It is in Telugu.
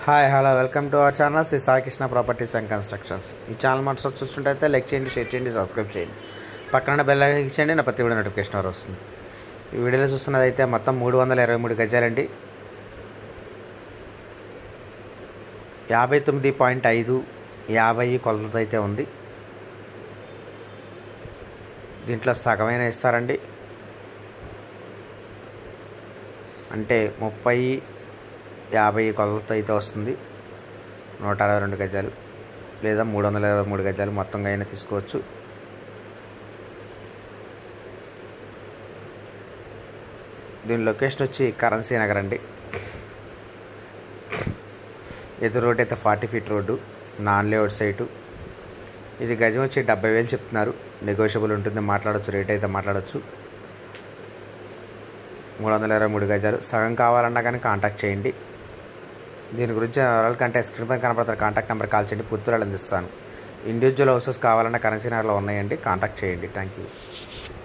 hi hello welcome to our channel Shri Saikrishna properties and constructions ఈ ఛానల్ మనసు చూస్తుంటే లైక్ చేయండి షేర్ చేయండి సబ్స్క్రైబ్ చేయండి పక్కన బెల్ ఐకాన్ చేయండి నా ప్రతి వీడియో నోటిఫికేషన్ వారు వస్తుంది ఈ వీడియోలో చూస్తున్నది అయితే మొత్తం మూడు వందల ఇరవై మూడు గజాలండి యాభై తొమ్మిది పాయింట్ ఐదు యాభై కొలతతో అయితే ఉంది దీంట్లో సగమైన ఇస్తారండి అంటే ముప్పై యాభై కొలతతో అయితే వస్తుంది నూట అరవై రెండు గజాలు లేదా మూడు వందల ఇరవై మూడు గజాలు మొత్తంగా అయినా తీసుకోవచ్చు దీని లొకేషన్ వచ్చి కరెన్సీ నగర్ అండి ఎదురు రోడ్ అయితే forty feet road non layout site ఇది గజం వచ్చి డెబ్బై వేలు చెప్తున్నారు నెగోషియబుల్ ఉంటుంది మాట్లాడచ్చు రేట్ అయితే మాట్లాడచ్చు మూడు వందల ఇరవై మూడు గజాలు సగం కావాలన్నా కానీ కాంటాక్ట్ చేయండి దీని గురించి వివరాల కంటే స్క్రీన్ పైన కనపడుతున్న కాంటాక్ట్ నెంబర్ కాల్ చేయండి పూర్తి వివరాలు అందిస్తాను ఇండివిజువల్ హౌసెస్ కావాలన్నా కరెన్సీ నగర్లో ఉన్నాయండి కాంటాక్ట్ చేయండి థ్యాంక్ యూ